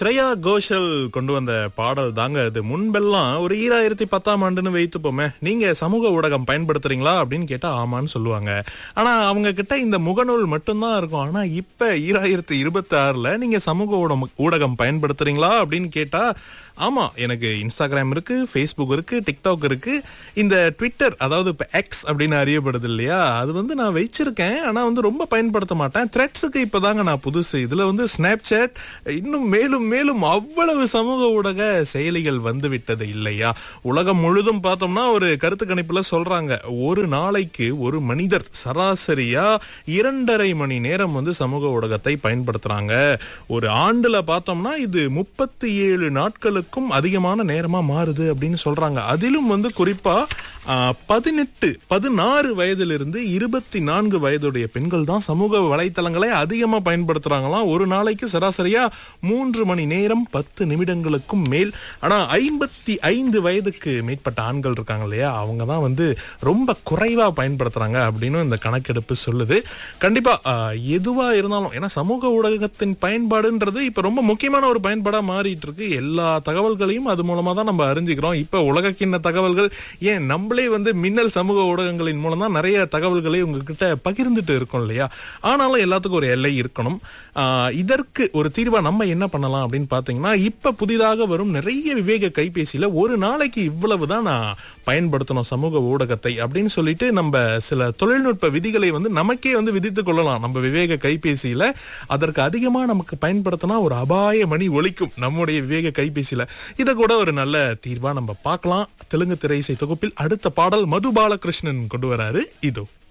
ஸ்ரேயா கோஷல் கொண்டு வந்த பாடல் தாங்க அது முன்பெல்லாம் ஒரு ஈராயிரத்தி பத்தாம் ஆண்டுன்னு வைத்துப்போமே நீங்க சமூக ஊடகம் பயன்படுத்துறீங்களா அப்படின்னு கேட்டா ஆமான்னு சொல்லுவாங்க ஆனா அவங்க கிட்ட இந்த முகநூல் மட்டும்தான் இருக்கும் ஆனா இப்ப ஈராயிரத்தி இருபத்தி ஆறுல நீங்க சமூக ஊடகம் ஊடகம் பயன்படுத்துறீங்களா அப்படின்னு கேட்டா ஆமா எனக்கு இன்ஸ்டாகிராம் இருக்கு ஃபேஸ்புக் இருக்கு டிக்டாக் இருக்கு இந்த ட்விட்டர் அதாவது இப்ப எக்ஸ் அப்படின்னு அறியப்படுது இல்லையா அது வந்து நான் வச்சிருக்கேன் ஆனா வந்து ரொம்ப பயன்படுத்த மாட்டேன் த்ரெட்ஸுக்கு இப்பதாங்க நான் புதுசு இதுல வந்து ஸ்னாப் சாட் இன்னும் மேலும் மேலும் அவ்வளவு சமூக ஊடக செயலிகள் வந்து விட்டது இல்லையா உலகம் முழுதும் பார்த்தோம்னா ஒரு கருத்து கணிப்புல சொல்றாங்க ஒரு நாளைக்கு ஒரு மனிதர் சராசரியா இரண்டரை மணி நேரம் வந்து சமூக ஊடகத்தை பயன்படுத்துறாங்க ஒரு ஆண்டுல பார்த்தோம்னா இது முப்பத்தி ஏழு நாட்களுக்கும் அதிகமான நேரமா மாறுது அப்படின்னு சொல்றாங்க அதிலும் வந்து குறிப்பா பதினெட்டு பதினாறு வயதிலிருந்து இருபத்தி நான்கு வயதுடைய பெண்கள் தான் சமூக வலைத்தளங்களை அதிகமா பயன்படுத்துறாங்களாம் ஒரு நாளைக்கு சராசரியா மூன்று மணி நேரம் பத்து நிமிடங்களுக்கும் மேல் ஆனா ஐம்பத்தி ஐந்து வயதுக்கு மேற்பட்ட ஆண்கள் இருக்காங்க இல்லையா அவங்க தான் வந்து ரொம்ப குறைவா பயன்படுத்துறாங்க அப்படின்னு இந்த கணக்கெடுப்பு சொல்லுது கண்டிப்பா ஆஹ், எதுவா இருந்தாலும் ஏன்னா சமூக ஊடகத்தின் பயன்பாடுன்றது இப்ப ரொம்ப முக்கியமான ஒரு பயன்பாடா மாறிட்டு இருக்கு எல்லா தகவல்களையும் அது மூலமா தான் நம்ம அறிஞ்சுக்கிறோம் இப்ப உலகக்கிண்ண தகவல்கள் ஏன் நம்மளே வந்து மின்னல் சமூக ஊடகங்களின் மூலம் தான் நிறைய தகவல்களை உங்ககிட்ட பகிர்ந்துட்டு இருக்கோம் இல்லையா ஆனாலும் எல்லாத்துக்கும் ஒரு எல்லை இருக்கணும் ஆஹ், இதற்கு ஒரு தீர்வா நம்ம என்ன பண்ணலாம் அப்படின்னு பாத்தீங்கன்னா இப்ப புதிதாக வரும் நிறைய விவேக கைபேசியில ஒரு நாளைக்கு இவ்வளவு தான் நான் பயன்படுத்தணும் சமூக ஊடகத்தை அப்படின்னு சொல்லிட்டு நம்ம சில தொழில்நுட்ப விதிகளை வந்து நமக்கே வந்து விதித்துக் கொள்ளலாம் நம்ம விவேக கைபேசியில அதற்கு அதிகமா நமக்கு பயன்படுத்தினா ஒரு அபாய மணி ஒலிக்கும் நம்முடைய விவேக கைபேசியில இத கூட ஒரு நல்ல தீர்வா நம்ம பார்க்கலாம் தெலுங்கு திரைசை தொகுப்பில் அடுத்த பாடல் மது பாலகிருஷ்ணன் கொண்டு வராரு இதோ